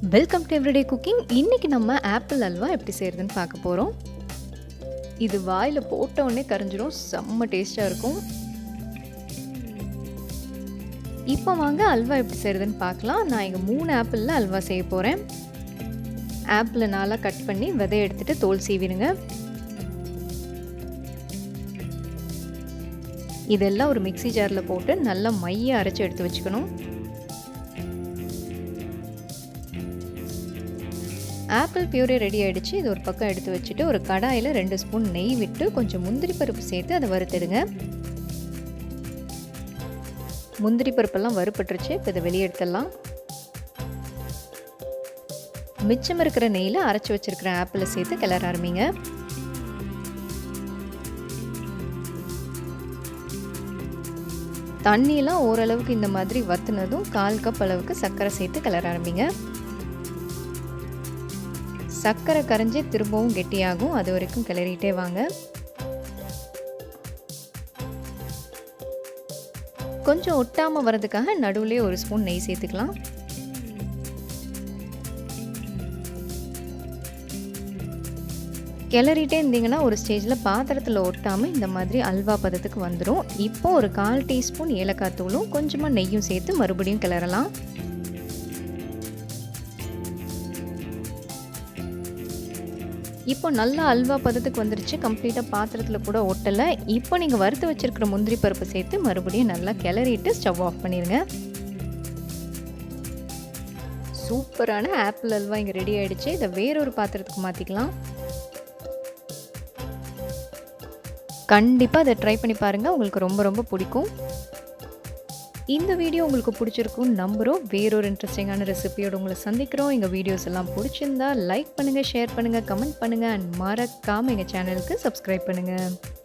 welcome to everyday cooking இன்றைக்கி நம்ம apple halwa எப்படி செய்கிறதுன்னு பார்க்க போகிறோம் இது வாயில் போட்ட உடனே கரைஞ்சிரும் செம்ம டேஸ்ட்டாக இருக்கும் இப்போ வாங்க அல்வா எப்படி செய்கிறதுன்னு பார்க்கலாம் நான் இங்கே மூணு ஆப்பிளில் அல்வா செய்ய போகிறேன் ஆப்பிளை நாளாக கட் பண்ணி விதைய எடுத்துகிட்டு தோல் சீவிடுங்க இதெல்லாம் ஒரு மிக்சி ஜாரில் போட்டு நல்லா மைய அரைச்சி எடுத்து வச்சுக்கணும் ஆப்பிள் பியூரே ரெடி ஆகிடுச்சு இது ஒரு பக்கம் எடுத்து வச்சுட்டு ஒரு கடாயில் ரெண்டு ஸ்பூன் நெய் விட்டு கொஞ்சம் முந்திரி பருப்பு சேர்த்து அதை வறுத்துடுங்க முந்திரி பருப்பெல்லாம் வறுப்பட்டுருச்சு இப்போ இதை வெளியே எடுத்துடலாம் மிச்சம் இருக்கிற நெய்யில் அரைச்சி வச்சுருக்கிற ஆப்பிளை சேர்த்து கிளற ஆரம்பிங்க தண்ணியெல்லாம் ஓரளவுக்கு இந்த மாதிரி வத்துனதும் கால் கப் அளவுக்கு சர்க்கரை சேர்த்து கிளற ஆரம்பிங்க சர்க்கரை கரைஞ்சி திரும்பவும் கெட்டியாகும் அது வரைக்கும் கிளறிட்டே வாங்க கொஞ்சம் ஒட்டாமல் வர்றதுக்காக நடுவுலேயே ஒரு ஸ்பூன் நெய் சேர்த்துக்கலாம் கிளறிட்டே இருந்தீங்கன்னா ஒரு ஸ்டேஜில் பாத்திரத்தில் ஒட்டாமல் இந்த மாதிரி அல்வா பதத்துக்கு வந்துடும் இப்போ ஒரு கால் டீஸ்பூன் ஏலக்காய் தூளும் கொஞ்சமாக நெய்யும் சேர்த்து மறுபடியும் கிளறலாம் இப்போ நல்லா அல்வா பதத்துக்கு வந்துருச்சு கம்ப்ளீட்டாக பாத்திரத்தில் கூட ஒட்டலை இப்போ நீங்கள் வறுத்து வச்சுருக்கிற முந்திரி பருப்பு சேர்த்து மறுபடியும் நல்லா கிளறிட்டு ஸ்டவ் ஆஃப் பண்ணிடுங்க சூப்பரான ஆப்பிள் அல்வா இங்கே ரெடி ஆகிடுச்சு இதை வேறொரு பாத்திரத்துக்கு மாற்றிக்கலாம் கண்டிப்பாக அதை ட்ரை பண்ணி பாருங்கள் உங்களுக்கு ரொம்ப ரொம்ப பிடிக்கும் இந்த வீடியோ உங்களுக்கு பிடிச்சிருக்கும் நம்புகிறோம் வேறொரு இன்ட்ரெஸ்டிங்கான ரெசிபியோடு உங்களை சந்திக்கிறோம் எங்கள் வீடியோஸ் எல்லாம் பிடிச்சிருந்தா லைக் பண்ணுங்கள் ஷேர் பண்ணுங்கள் கமெண்ட் பண்ணுங்கள் அண்ட் மறக்காமல் எங்கள் சேனலுக்கு சப்ஸ்கிரைப் பண்ணுங்கள்